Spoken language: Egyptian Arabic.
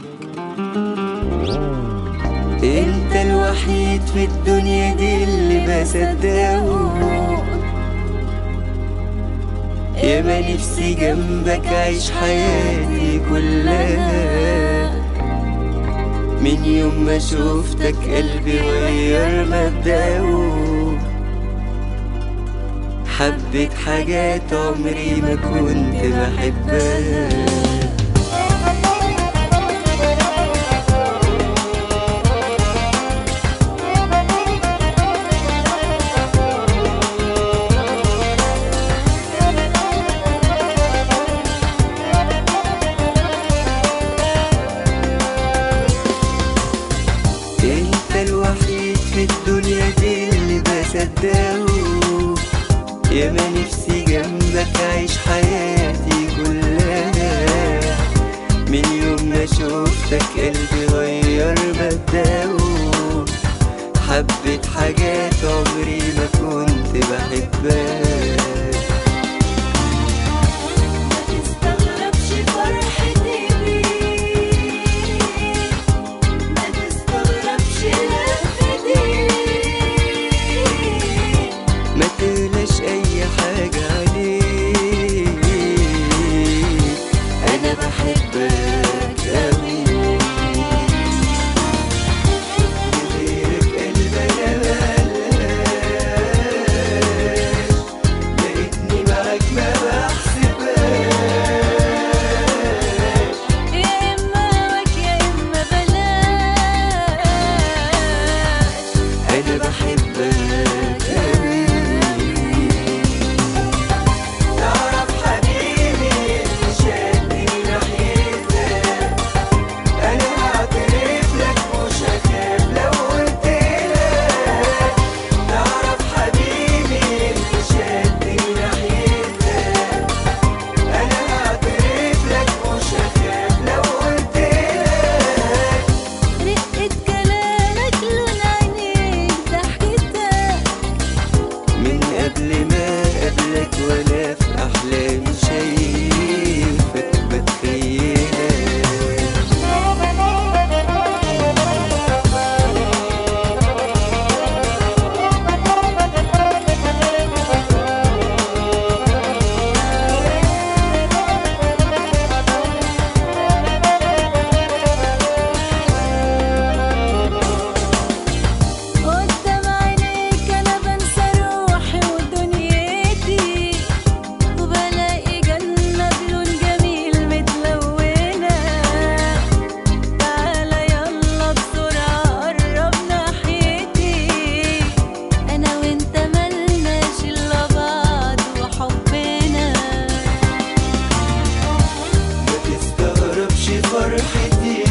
انت الوحيد في الدنيا دي اللي بصدقه يا ما نفسي جنبك عيش حياتي كلها من يوم ما شوفتك قلبي غير مبدأه حبيت حاجات عمري ما كنت بحبها انت الوحيد في الدنيا دي اللي بصدقه يا ما نفسي جنبك عيش حياتي كلها من يوم ما شوفتك قلبي غير مبدأه حبيت حاجات عمري ما كنت بحبها ما تستغربش فرحتي بيك ما تستغربش لفتي ما تقلقش اي حاجة عليك انا بحبك اوي غيرك قلب انا ملهاش لقيتني معاك ما بحسبهاش يا اما هواك يا اما بلاش انا بحبك اوي تعرف حبيبي اللي شدني ناحيتك انا هعترف لك مش هخاف لو قلت لك تعرف حبيبي اللي شدني ناحيتك انا هعترف لك مش هخاف لو قلت لك رقة كلامك لون عينيك ضحكتك من قبل ما قبلك ولا في أحلامي شايفك بتخيلك قدام عينيك انا بنسى روحي ودنيتي وبلاقي جنة بلون جميل متلونة تعالى يلا بسرعة قرب ناحيتي انا وانت ملناش الا بعض وحبنا ما تستغربش فرحتي